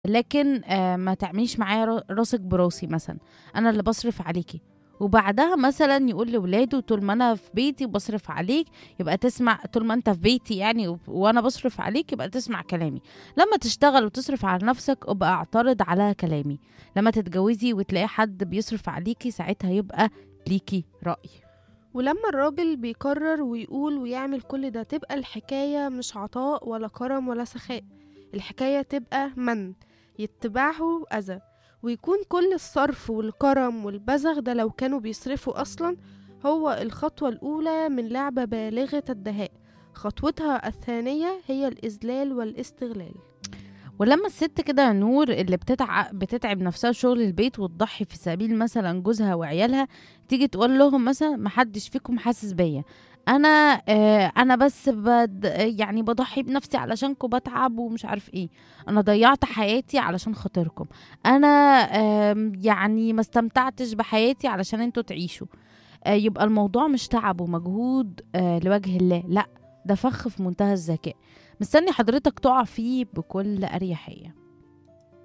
لكن آه، ما تعمليش معايا را- راسك براسي مثلا انا اللي بصرف عليكي وبعدها مثلا يقول لاولاده طول ما انا في بيتي وبصرف عليك يبقى تسمع طول ما انت في بيتي يعني و- وانا بصرف عليك يبقى تسمع كلامي لما تشتغل وتصرف على نفسك ابقى اعترض على كلامي لما تتجوزي وتلاقي حد بيصرف عليكي ساعتها يبقى ليكي رأي ولما الراجل بيقرر ويقول ويعمل كل ده تبقى الحكاية مش عطاء ولا كرم ولا سخاء الحكاية تبقى من يتبعه أذى ويكون كل الصرف والكرم والبذخ ده لو كانوا بيصرفوا أصلا هو الخطوة الأولى من لعبة بالغة الدهاء خطوتها الثانية هي الإذلال والاستغلال ولما الست كده يا نور اللي بتتعب بتتعب نفسها في شغل البيت وتضحي في سبيل مثلا جوزها وعيالها تيجي تقول لهم مثلا محدش فيكم حاسس بيا انا آه انا بس بد يعني بضحي بنفسي علشانكم بتعب ومش عارف ايه انا ضيعت حياتي علشان خاطركم انا آم، يعني ما استمتعتش بحياتي علشان انتوا تعيشوا آه يبقى الموضوع مش تعب ومجهود آه لوجه الله لا ده فخ في منتهى الذكاء مستني حضرتك تقع فيه بكل اريحيه